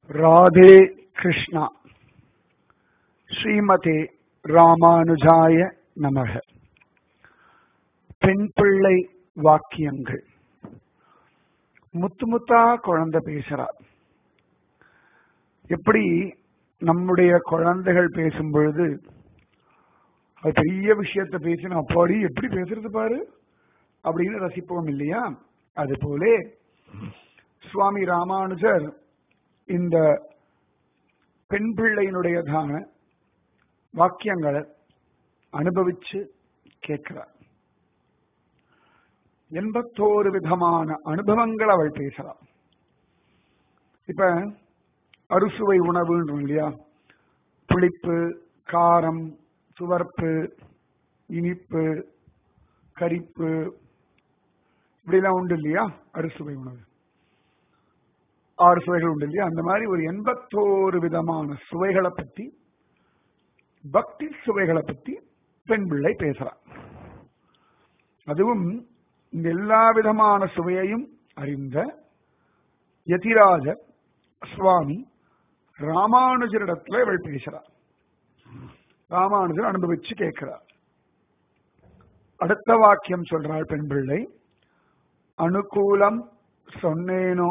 ராதே கிருஷ்ணா ஸ்ரீமதே ராமானுஜாய நமக பெண் பிள்ளை வாக்கியங்கள் முத்து முத்தா குழந்தை பேசுறா எப்படி நம்முடைய குழந்தைகள் பேசும் பொழுது அது பெரிய விஷயத்த பேசின அப்பாடி எப்படி பேசுறது பாரு அப்படின்னு ரசிப்போம் இல்லையா அது போலே சுவாமி ராமானுஜர் இந்த பெண் பிள்ளையினுடையதான வாக்கியங்களை அனுபவிச்சு கேட்கிறார் எண்பத்தோரு விதமான அனுபவங்கள் அவள் பேசலாம் இப்ப அறுசுவை உணவுன்றோம் இல்லையா புளிப்பு காரம் சுவர்ப்பு இனிப்பு கரிப்பு இப்படிலாம் உண்டு இல்லையா அறுசுவை உணவு ஆறு சுவைகள் உண்டு இல்லையா அந்த மாதிரி ஒரு எண்பத்தோரு விதமான சுவைகளை பத்தி பக்தி சுவைகளை பத்தி பெண் பிள்ளை பேசுறான் அதுவும் இந்த எல்லா விதமான சுவையையும் அறிந்த யதிராஜ சுவாமி ராமானுஜரிடத்துல இவள் பேசுறார் ராமானுஜர் அனுபவிச்சு கேட்கிறார் அடுத்த வாக்கியம் சொல்றாள் பெண் பிள்ளை அனுகூலம் சொன்னேனோ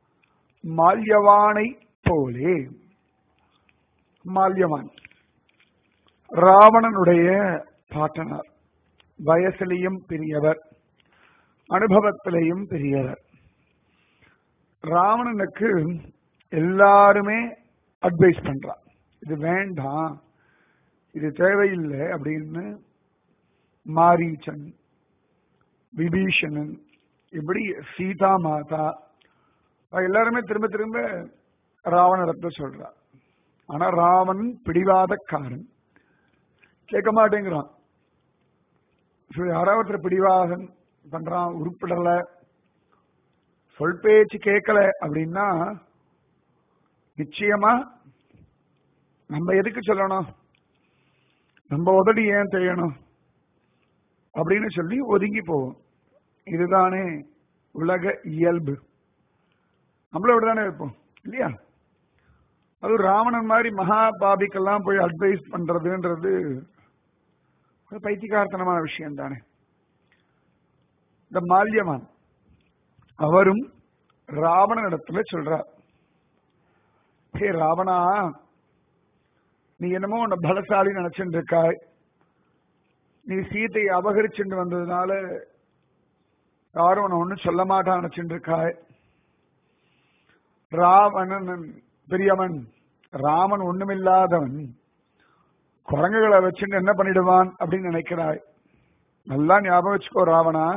மால்யவானை போலே மால்யவான் ராவணனுடைய பாட்டனார் வயசிலையும் பெரியவர் அனுபவத்திலையும் பெரியவர் ராவணனுக்கு எல்லாருமே அட்வைஸ் பண்றான் இது வேண்டாம் இது தேவையில்லை அப்படின்னு மாரீச்சன் விபீஷணன் இப்படி சீதா மாதா எல்லாருமே திரும்ப திரும்ப ராவணத்தை சொல்றா ஆனா ராவணன் பிடிவாதக்காரன் கேட்க மாட்டேங்கிறான் யாராவது பிடிவாதம் பண்றான் உருப்பிடல சொல் பேச்சு கேட்கல அப்படின்னா நிச்சயமா நம்ம எதுக்கு சொல்லணும் நம்ம உதடி ஏன் செய்யணும் அப்படின்னு சொல்லி ஒதுங்கி போவோம் இதுதானே உலக இயல்பு நம்மளும் அப்படிதானே இருப்போம் இல்லையா அது ராவணன் மாதிரி மகா பாபிக்கெல்லாம் போய் அட்வைஸ் பண்றதுன்றது ஒரு பைத்தியகார்த்தனமான விஷயம் தானே இந்த மால்யவான் அவரும் ராவணன் இடத்துல சொல்றார் ஹே ராவணா நீ என்னமோ உன்னை பலசாலி நினைச்சுட்டு இருக்காய் நீ சீதையை அபகரிச்சுட்டு வந்ததுனால யாரும் உன்னை ஒன்னும் சொல்ல மாட்டான் நினைச்சுட்டு இருக்காய் ராவணன் பெரியவன் ராமன் ஒண்ணுமில்லாதவன் குரங்குகளை வச்சுட்டு என்ன பண்ணிடுவான் அப்படின்னு நினைக்கிறாய் நல்லா ஞாபகம் வச்சுக்கோ ராவணா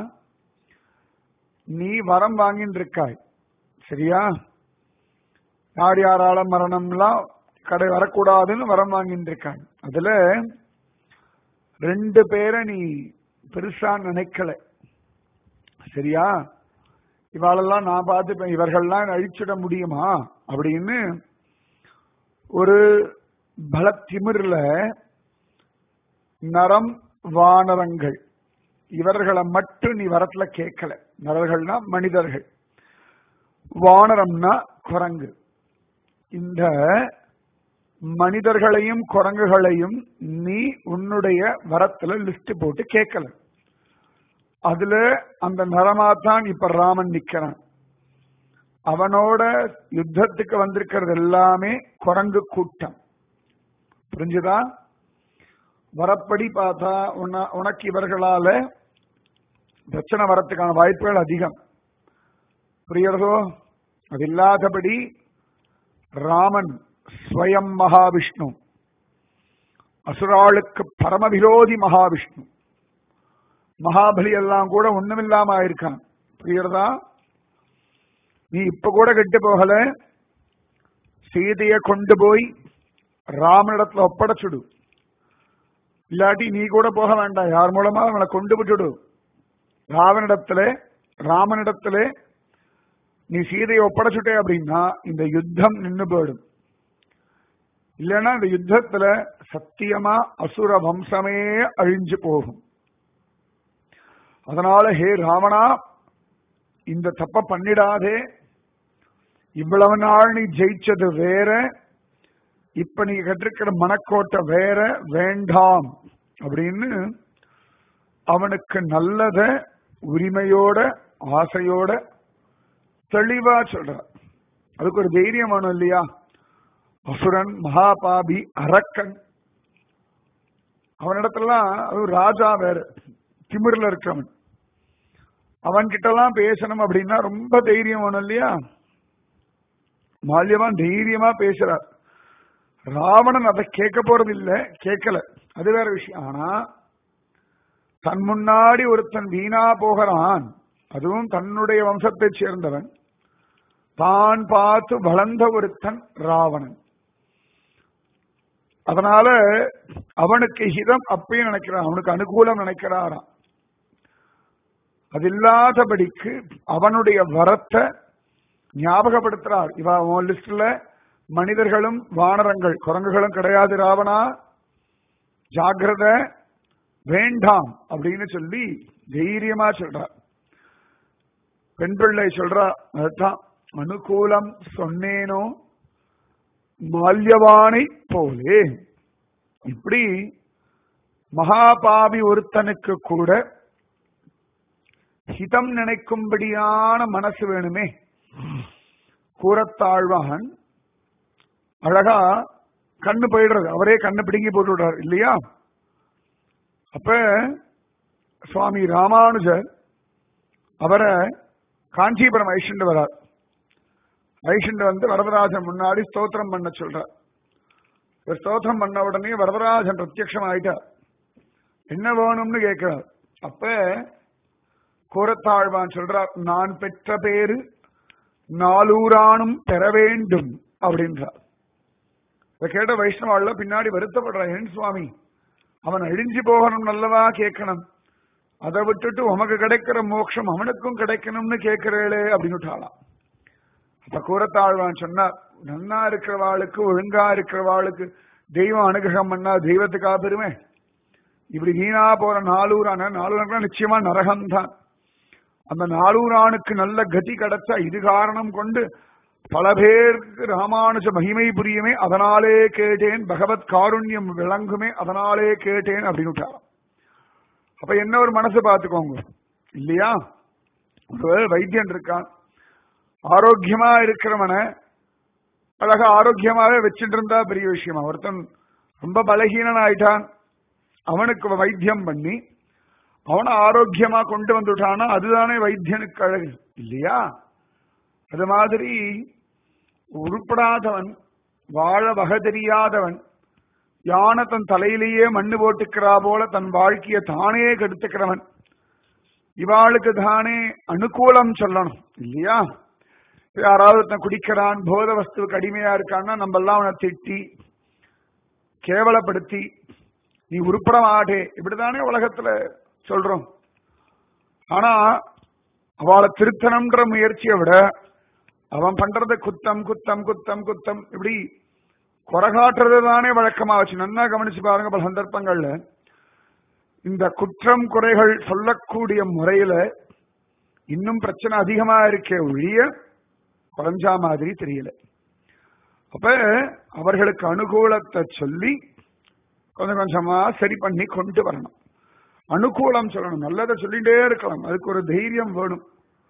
நீ வரம் வாங்கிட்டு இருக்காய் சரியா யார் யாரால மரணம்லாம் கடை வரக்கூடாதுன்னு வரம் வாங்கிட்டு இருக்காய் அதுல ரெண்டு பேரை நீ பெருசா நினைக்கல சரியா இவாளெல்லாம் நான் பார்த்துப்பேன் இவர்கள்லாம் அழிச்சிட முடியுமா அப்படின்னு ஒரு பலத்திமிர்ல நரம் வானரங்கள் இவர்களை மட்டும் நீ வரத்துல கேட்கல நரர்கள்னா மனிதர்கள் வானரம்னா குரங்கு இந்த மனிதர்களையும் குரங்குகளையும் நீ உன்னுடைய வரத்துல லிஸ்ட் போட்டு கேட்கல அதுல அந்த நரமாத்தான் இப்ப ராமன் நிக்கிறான் அவனோட யுத்தத்துக்கு வந்திருக்கிறது எல்லாமே குரங்கு கூட்டம் புரிஞ்சுதா வரப்படி பார்த்தா உனக்கு இவர்களால பிரச்சனை வரத்துக்கான வாய்ப்புகள் அதிகம் புரியறதோ அது இல்லாதபடி ராமன் ஸ்வயம் மகாவிஷ்ணு அசுராளுக்கு பரமவிரோதி மகாவிஷ்ணு மகாபலி எல்லாம் கூட ஒண்ணுமில்லாம ஆயிருக்கான் புரியறதா நீ இப்ப கூட கெட்டு போகல சீதைய கொண்டு போய் ராமனிடத்துல ஒப்படைச்சுடு இல்லாட்டி நீ கூட போக வேண்டாம் யார் மூலமா அவனை கொண்டு விட்டுடு ராவனிடத்துல ராமனிடத்துல நீ சீதையை ஒப்படைச்சுட்டே அப்படின்னா இந்த யுத்தம் நின்று போயிடும் இல்லைன்னா இந்த யுத்தத்துல சத்தியமா அசுர வம்சமே அழிஞ்சு போகும் அதனால ஹே ராவணா இந்த தப்ப பண்ணிடாதே இவ்வளவு நாள் நீ ஜெயிச்சது வேற இப்ப நீ கட்டிருக்கிற மனக்கோட்டை வேற வேண்டாம் அப்படின்னு அவனுக்கு நல்லத உரிமையோட ஆசையோட தெளிவா சொல்றார் அதுக்கு ஒரு தைரியம் வேணும் இல்லையா அசுரன் மகாபாபி அரக்கன் அவனிடத்துலாம் அது ராஜா வேற திமிர்ல இருக்கவன் அவன் கிட்டலாம் பேசணும் அப்படின்னா ரொம்ப தைரியம் வேணும் இல்லையா மால்யவான் தைரியமா பேசுறார் ராவணன் அதை கேட்க போறது இல்ல கேட்கல அது வேற விஷயம் ஆனா தன் முன்னாடி ஒருத்தன் வீணா போகிறான் அதுவும் தன்னுடைய வம்சத்தை சேர்ந்தவன் தான் பார்த்து வளர்ந்த ஒருத்தன் ராவணன் அதனால அவனுக்கு ஹிதம் அப்பயும் நினைக்கிறான் அவனுக்கு அனுகூலம் நினைக்கிறாராம் அது இல்லாதபடிக்கு அவனுடைய வரத்தை ஞாபகப்படுத்துறார் இவ உன் லிஸ்ட்ல மனிதர்களும் வானரங்கள் குரங்குகளும் கிடையாது ராவணா ஜாகிரத வேண்டாம் அப்படின்னு சொல்லி தைரியமா சொல்றார் பெண் பிள்ளை சொல்றா அதுதான் அனுகூலம் சொன்னேனோ மால்யவானை போலே இப்படி மகாபாவி ஒருத்தனுக்கு கூட ஹிதம் நினைக்கும்படியான மனசு வேணுமே கூறத்தாழ்வான் அழகா கண்ணு போயிடுறது அவரே கண்ணு பிடுங்கி போட்டு விடுறார் இல்லையா அப்ப சுவாமி ராமானுஜர் அவரை காஞ்சிபுரம் ஐஷண்டு வரார் ஐஷண்டு வந்து வரதராஜன் முன்னாடி ஸ்தோத்திரம் பண்ண சொல்றார் இவர் ஸ்தோத்திரம் பண்ண உடனே வரதராஜன் பிரத்யக்ஷம் ஆயிட்டார் என்ன வேணும்னு கேட்கிறார் அப்ப கோரத்தாழ்வான் சொல்றார் நான் பெற்ற பேரு நாலூரானும் பெற வேண்டும் அப்படின்றார் இதை கேட்ட வைஷ்ணவாள்ல பின்னாடி வருத்தப்படுறான் ஏன் சுவாமி அவன் அழிஞ்சு போகணும் நல்லவா கேட்கணும் அதை விட்டுட்டு உமக்கு கிடைக்கிற மோட்சம் அவனுக்கும் கிடைக்கணும்னு கேட்கிறேளே அப்படின்னு விட்டாளாம் அப்ப கூறத்தாழ்வான் சொன்னார் நன்னா இருக்கிறவாளுக்கு ஒழுங்கா இருக்கிறவாளுக்கு தெய்வம் அனுகிரகம் பண்ணா தெய்வத்துக்கா பெருமை இப்படி வீணா போற நாலூரான நாலூரான நிச்சயமா நரகம்தான் அந்த நாலூரானுக்கு நல்ல கதி கிடைச்சா இது காரணம் கொண்டு பல பேருக்கு ராமானுஜ மகிமை புரியுமே அதனாலே கேட்டேன் பகவத் காருண்யம் விளங்குமே அதனாலே கேட்டேன் அப்படின்னு விட்டாராம் அப்ப என்ன ஒரு மனசு பார்த்துக்கோங்க இல்லையா ஒரு வைத்தியன் இருக்கான் ஆரோக்கியமா இருக்கிறவனை அழகா ஆரோக்கியமாவே வச்சுட்டு இருந்தா பெரிய விஷயமா ஒருத்தன் ரொம்ப பலகீனன் ஆயிட்டான் அவனுக்கு வைத்தியம் பண்ணி அவனை ஆரோக்கியமா கொண்டு வந்துட்டானா அதுதானே வைத்தியனுக்கு அழகு இல்லையா அது மாதிரி உருப்படாதவன் வாழ வகை தெரியாதவன் யானை தன் தலையிலேயே மண்ணு போட்டுக்கிறா போல தன் வாழ்க்கையை தானே கெடுத்துக்கிறவன் இவாளுக்கு தானே அனுகூலம் சொல்லணும் இல்லையா யாராவது ஒருத்தன் குடிக்கிறான் போத வஸ்துவுக்கு அடிமையா இருக்கான்னா நம்ம எல்லாம் அவனை திட்டி கேவலப்படுத்தி நீ உருப்பட மாட்டே இப்படித்தானே உலகத்துல சொல்றோம் ஆனா அவளை திருத்தணும்ன்ற முயற்சியை விட அவன் பண்றது குத்தம் குத்தம் குத்தம் குத்தம் இப்படி குறகாட்டுறது தானே வழக்கமா வச்சு நன்னா கவனிச்சு பாருங்க பல சந்தர்ப்பங்கள்ல இந்த குற்றம் குறைகள் சொல்லக்கூடிய முறையில இன்னும் பிரச்சனை அதிகமா இருக்கே ஒழிய குறைஞ்சா மாதிரி தெரியல அப்ப அவர்களுக்கு அனுகூலத்தை சொல்லி கொஞ்சம் கொஞ்சமா சரி பண்ணி கொண்டு வரணும் அனுகூலம் சொல்லணும் நல்லதை சொல்லிட்டே இருக்கலாம் அதுக்கு ஒரு தைரியம் வேணும்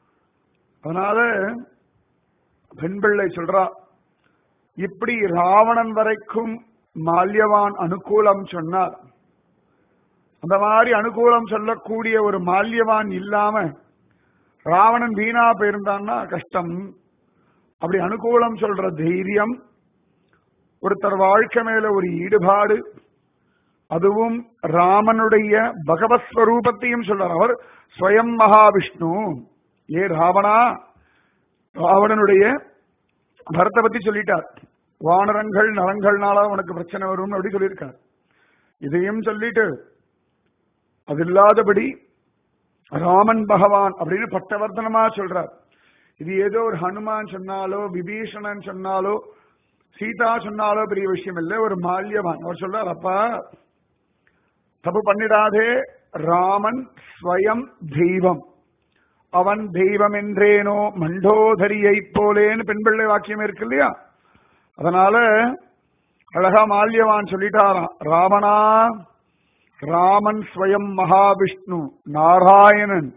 அதனால பெண் பிள்ளை சொல்றா இப்படி ராவணன் வரைக்கும் மால்யவான் அனுகூலம் சொன்னார் அந்த மாதிரி அனுகூலம் சொல்லக்கூடிய ஒரு மால்யவான் இல்லாம ராவணன் வீணா போயிருந்தான்னா கஷ்டம் அப்படி அனுகூலம் சொல்ற தைரியம் ஒருத்தர் வாழ்க்கை மேல ஒரு ஈடுபாடு அதுவும் ராமனுடைய பகவத் ஸ்வரூபத்தையும் சொல்றார் அவர் ஸ்வயம் மகாவிஷ்ணு ஏ ராவணா ராவணனுடைய பரத்தை பத்தி சொல்லிட்டார் வானரங்கள் நரங்கள்னால உனக்கு பிரச்சனை வரும் அப்படி சொல்லியிருக்கார் இதையும் சொல்லிட்டு அது இல்லாதபடி ராமன் பகவான் அப்படின்னு பட்டவர்த்தனமா சொல்றார் இது ஏதோ ஒரு ஹனுமான் சொன்னாலோ விபீஷணன் சொன்னாலோ சீதா சொன்னாலோ பெரிய விஷயம் இல்லை ஒரு மால்யவான் அவர் சொல்றார் அப்பா தப்பு பண்ணிடாதே ராமன் ஸ்வயம் தெய்வம் அவன் தெய்வம் என்றேனோ மண்டோதரியை போலேன்னு பெண் பிள்ளை வாக்கியம் இருக்கு இல்லையா அதனால அழகா மால்யவான் சொல்லிட்டாராம் ராமனா ராமன் ஸ்வயம் மகாவிஷ்ணு நாராயணன்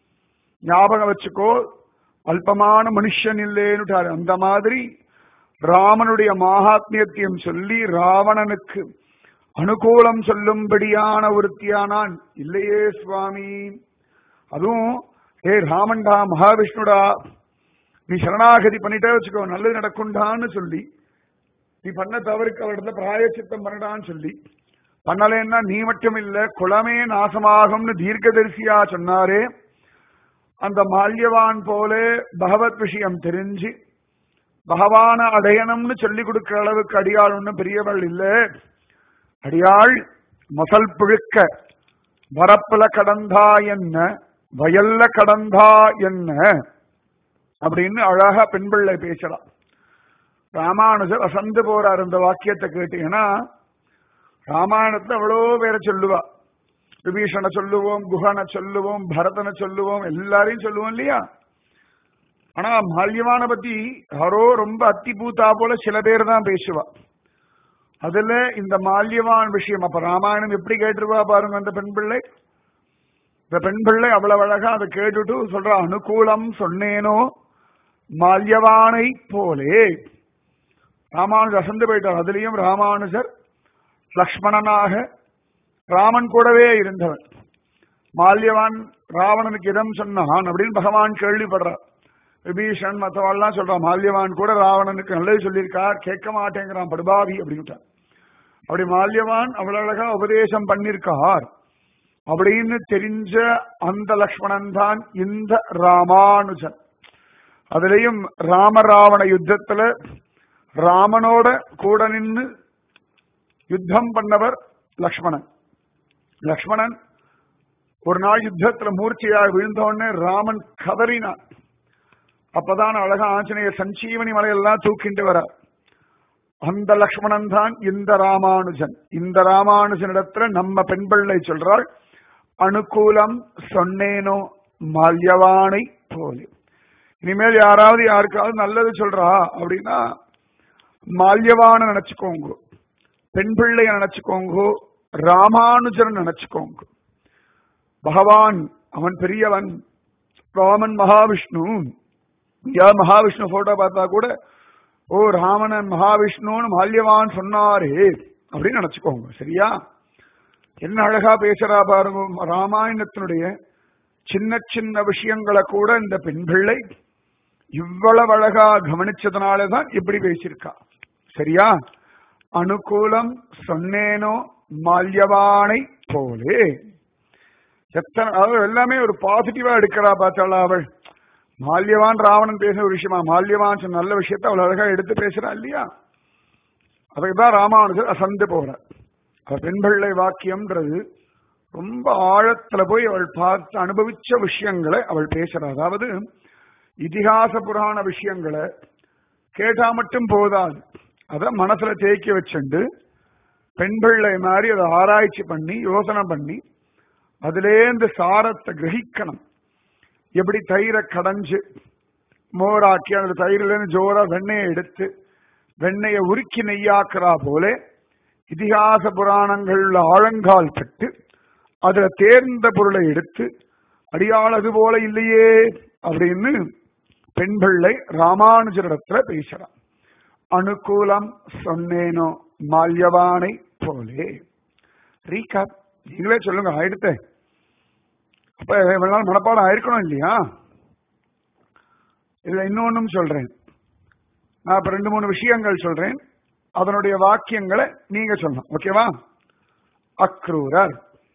ஞாபகம் வச்சுக்கோ அல்பமான மனுஷன் இல்லேன்னுட்டாரு அந்த மாதிரி ராமனுடைய மகாத்மியத்தையும் சொல்லி ராவணனுக்கு அனுகூலம் சொல்லும்படியான ஒருத்தியானான் இல்லையே சுவாமி அதுவும் ஏ ராமன்டா மகாவிஷ்ணுடா நீ சரணாகதி பண்ணிட்டே வச்சுக்கோ நல்லது நடக்கும்டான்னு சொல்லி நீ பண்ண தவறுக்கு அவரிடத்துல பிராயச்சித்தம் பண்ணடான்னு சொல்லி பண்ணலைன்னா நீ மட்டும் இல்ல குளமே நாசமாகும்னு தீர்க்கதரிசியா சொன்னாரே அந்த மால்யவான் போல பகவத் விஷயம் தெரிஞ்சு பகவான அடையணும்னு சொல்லி கொடுக்கிற அளவுக்கு அடியாள் ஒன்னும் பெரியவள் இல்ல அடியாள் மசல் புழுக்க வரப்புல கடந்தா என்ன வயல்ல கடந்தா என்ன அப்படின்னு அழகா பெண் பிள்ளை பேசலாம் ராமானுஜர் அசந்து போறார் இந்த வாக்கியத்தை கேட்டீங்கன்னா ராமாயணத்துல அவ்வளோ பேரை சொல்லுவா விபீஷண சொல்லுவோம் குஹனை சொல்லுவோம் பரதனை சொல்லுவோம் எல்லாரையும் சொல்லுவோம் இல்லையா ஆனா மால்யமான பத்தி யாரோ ரொம்ப அத்தி பூத்தா போல சில பேர் தான் பேசுவா அதுல இந்த மால்யவான் விஷயம் அப்ப ராமாயணம் எப்படி கேட்டுருவா பாருங்க அந்த பெண் பிள்ளை இந்த பெண் பிள்ளை அவ்வளவு அழகா அதை கேட்டுட்டு சொல்ற அனுகூலம் சொன்னேனோ மால்யவானை போலே ராமானுஜர் அசந்து போயிட்டார் அதுலயும் ராமானுஜர் லக்ஷ்மணனாக ராமன் கூடவே இருந்தவன் மால்யவான் ராவணனுக்கு இடம் சொன்னான் அப்படின்னு பகவான் கேள்விப்படுறார் விபீஷன் மற்றவாள்லாம் சொல்றான் மால்யவான் கூட ராவணனுக்கு நல்லது சொல்லியிருக்கார் கேட்க மாட்டேங்கிறான் படுபாவி அப்படின்ட்டார் அப்படி மால்யவான் அவ்வளவு அழகா உபதேசம் பண்ணிருக்கார் அப்படின்னு தெரிஞ்ச அந்த லக்ஷ்மணன் தான் இந்த ராமானுஜன் அதுலயும் ராமராவண யுத்தத்துல ராமனோட கூட நின்று யுத்தம் பண்ணவர் லக்ஷ்மணன் லக்ஷ்மணன் ஒரு நாள் யுத்தத்துல மூர்ச்சையாக விழுந்த உடனே ராமன் கதறினான் அப்பதான் அழகா ஆஞ்சநேயர் சஞ்சீவனி மலையெல்லாம் தூக்கிட்டு வர அந்த லக்ஷ்மணன் தான் இந்த ராமானுஜன் இந்த ராமானுஜனிடத்துல நம்ம பெண் பிள்ளை சொல்றாள் அனுகூலம் சொன்னேனோ மால்யவானை போலே இனிமேல் யாராவது யாருக்காவது நல்லது சொல்றா அப்படின்னா மால்யவான நினைச்சுக்கோங்க பெண் பிள்ளைய நினைச்சுக்கோங்க ராமானுஜன் நினைச்சுக்கோங்க பகவான் அவன் பெரியவன் ராமன் மகாவிஷ்ணு யா மகாவிஷ்ணு போட்டோ பார்த்தா கூட ஓ ராமனன் மகாவிஷ்ணுன்னு மால்யவான் சொன்னாரே அப்படின்னு நினைச்சுக்கோங்க சரியா என்ன அழகா பேசுறா பாருங்க ராமாயணத்தினுடைய சின்ன சின்ன விஷயங்களை கூட இந்த பெண் பிள்ளை இவ்வளவு அழகா கவனிச்சதுனாலதான் இப்படி பேசியிருக்கா சரியா அனுகூலம் சொன்னேனோ மால்யவானை போலே எத்தனை அதாவது எல்லாமே ஒரு பாசிட்டிவா எடுக்கிறா பார்த்தாளா அவள் மால்யவான் ராவணன் பேசின ஒரு விஷயமா மால்யவான் சொன்ன நல்ல விஷயத்த அவள் அழகா எடுத்து பேசுறா இல்லையா அதுக்குதான் ராமானுஜர் அசந்து போறார் அவர் பெண் பிள்ளை வாக்கியம்ன்றது ரொம்ப ஆழத்துல போய் அவள் பார்த்து அனுபவிச்ச விஷயங்களை அவள் பேசுறா அதாவது இதிகாச புராண விஷயங்களை கேட்டா மட்டும் போதாது அத மனசுல தேக்கி வச்சுண்டு பெண் பிள்ளை மாதிரி அதை ஆராய்ச்சி பண்ணி யோசனை பண்ணி அதுலேருந்து சாரத்தை கிரகிக்கணும் எப்படி தயிரை கடைஞ்சு மோராக்கி அந்த தயிரிலேருந்து ஜோரா வெண்ணெயை எடுத்து வெண்ணெயை உருக்கி நெய்யாக்குறா போல இதிகாச புராணங்கள்ல ஆழங்கால் பட்டு அதுல தேர்ந்த பொருளை எடுத்து அடியாள் அது போல இல்லையே அப்படின்னு பெண் பிள்ளை ராமானுஜரிடத்துல பேசுறான் அனுகூலம் சொன்னேனோ மால்யவானை போலே ரீகா நீங்களே சொல்லுங்க ஆயிடுத்த அப்ப இவ்வளவு நாள் மனப்பாடம் ஆயிருக்கணும் இல்லையா இதுல இன்னொன்னும் சொல்றேன் நான் இப்ப ரெண்டு மூணு விஷயங்கள் சொல்றேன் அதனுடைய வாக்கியங்களை நீங்க சொல்லணும் ஓகேவா அக்ரூரர்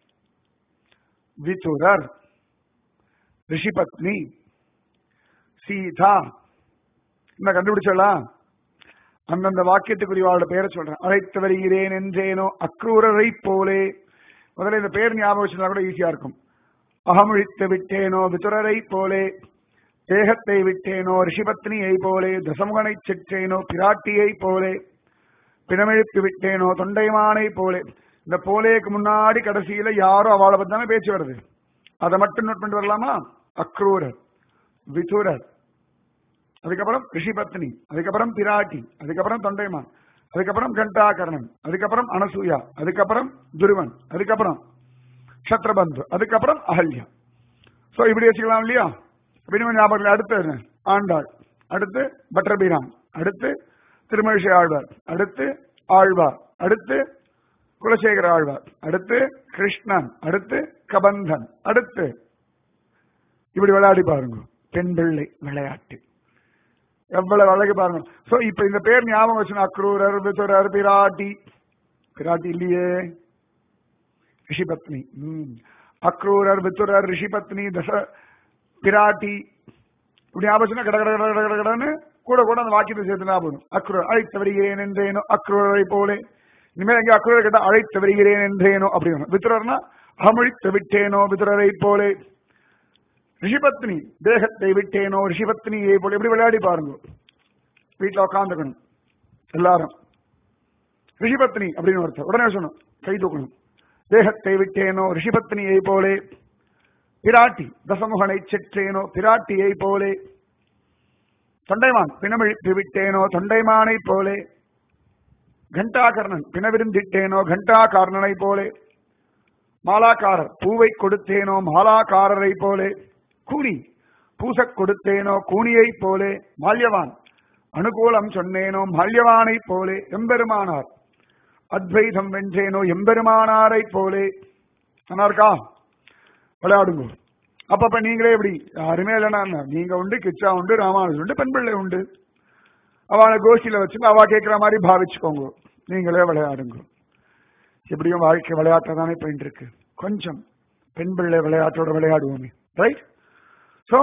விதுரர் ரிஷிபத்னி சீதா என்ன கண்டுபிடிச்சலாம் அந்தந்த வாக்கியத்துக்குரியவாளோட பேரை சொல்றேன் அழைத்து வருகிறேன் என்றேனோ அக்ரூரரை போலே முதல்ல இந்த பேர் ஞாபகம் வச்சிருந்தா கூட ஈஸியா இருக்கும் அகமொழித்து விட்டேனோ விதுரரை போலே தேகத்தை விட்டேனோ ரிஷிபத்னியை போலே தசமுகனை செற்றேனோ பிராட்டியை போலே பிணமெழுத்து விட்டேனோ தொண்டைமானை போலே இந்த போலேக்கு முன்னாடி கடைசியில யாரோ அவளை பத்தி தானே பேச்சு வருது அதை மட்டும் நோட் பண்ணிட்டு வரலாமா அக்ரூரர் விதுரர் அதுக்கப்புறம் ரிஷிபத்னி அதுக்கப்புறம் பிராட்டி அதுக்கப்புறம் தொண்டைமான் அதுக்கப்புறம் கண்டாகர்ணன் அதுக்கப்புறம் அனசூயா அதுக்கப்புறம் துருவன் அதுக்கப்புறம் சத்ரபந்து அதுக்கப்புறம் அகல்யா சோ இப்படி வச்சுக்கலாம் இல்லையா அப்படின்னு ஞாபகம் இல்லை. அடுத்து என்ன? ஆண்டாள் அடுத்து பட்டர்பிரான் அடுத்து திருமழிசை ஆழ்வார் அடுத்து ஆழ்வார் அடுத்து குலசேகர ஆழ்வார் அடுத்து கிருஷ்ணன் அடுத்து கபந்தன் அடுத்து இப்படி விளையாடி பாருங்க பெண் பிள்ளை விளையாட்டு எவ்வளவு அழகு பாருங்க சோ இப்ப இந்த பேர் ஞாபகம் வச்சுனா அக்ரூரர் விதுரர் பிராட்டி பிராட்டி இல்லையே ரிஷிபத்னி ம். அக்ரூரர் வித்துரர் ரிஷிபத்னி தச பிராட்டி இப்படி ஞாபகம் வச்சுனா கட கட கட கட கட கடன்னு கூட கூட அந்த வாக்கியத்தை சேர்த்துனா போதும் அக்ரூர் அழைத்து வருகிறேன் என்றேனோ அக்ரூரை போலே இனிமேல் எங்க அக்ரூரை கேட்டா அழைத்து வருகிறேன் என்றேனோ அப்படின்னு வித்துரர்னா அமழித்து விட்டேனோ விதுரரை போலே ரிஷிபத்னி தேகத்தை விட்டேனோ ரிஷிபத்னியை போல எப்படி விளையாடி பாருங்க வீட்டுல உட்காந்துக்கணும் எல்லாரும் ரிஷிபத்னி அப்படின்னு ஒருத்தர் உடனே சொல்லணும் கை தூக்கணும் தேகத்தை விட்டேனோ ரிஷிபத்னியை போலே பிராட்டி தசமுகனை செற்றேனோ பிராட்டியை போலே தொண்டைமான் பிணமிழித்து விட்டேனோ தொண்டைமானை போலே கண்டாகர்ணன் பிணவிருந்திட்டேனோ கண்டாகார்ணனை போலே மாலாக்காரர் பூவை கொடுத்தேனோ மாலாக்காரரை போலே கூனி பூசக் கொடுத்தேனோ கூனியை போலே மால்யவான் அனுகூலம் சொன்னேனோ மால்யவானை போலே எம்பெருமானார் அத்வைதம் வென்றேனோ எம்பெருமானாரை போலே நல்லா இருக்கா விளையாடுங்க அப்பப்ப நீங்களே எப்படி யாருமே இல்லைன்னா நீங்க உண்டு கிச்சா உண்டு ராமானுஜன் உண்டு பெண் பிள்ளை உண்டு அவளை கோஷ்டியில வச்சு அவ கேட்கிற மாதிரி பாவிச்சுக்கோங்க நீங்களே விளையாடுங்க எப்படியும் வாழ்க்கை விளையாட்டா தானே போயிட்டு இருக்கு கொஞ்சம் பெண் பிள்ளை விளையாட்டோட விளையாடுவோமே ரைட் சோ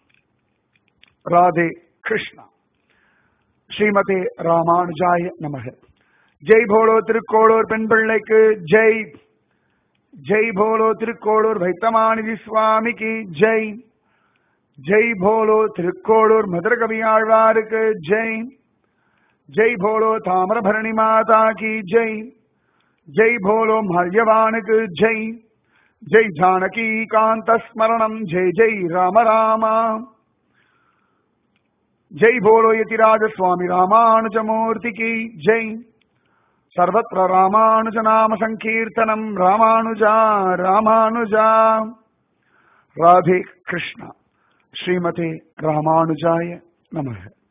ராதே கிருஷ்ணா ஸ்ரீமதே ராமானுஜாய நமக ஜெய் போலோ திருக்கோளூர் பெண் பிள்ளைக்கு ஜெய் ஜெய் போலோ திருக்கோளூர் வைத்தமாநிதி சுவாமிக்கு ஜெய் ஜெய் போலோ திருக்கோளூர் மதுரகவி ஆழ்வாருக்கு ஜெய் ஜெய் போலோ தாமிரபரணி மாதா கி ஜெய் ஜெய் போலோ மல்யவானுக்கு ஜெய் ஜெய் ஜானகி காந்த ஸ்மரணம் ஜெய் ஜெய் ராம ராமா ஜெய் போலோ யதிராஜ சுவாமி ராமானுஜமூர்த்தி கி ஜெய் सर्वत्र रामानुज नाम संकीर्तनम रामानुजा रामानुजा राधे कृष्ण श्रीमते रामानुजाय नमः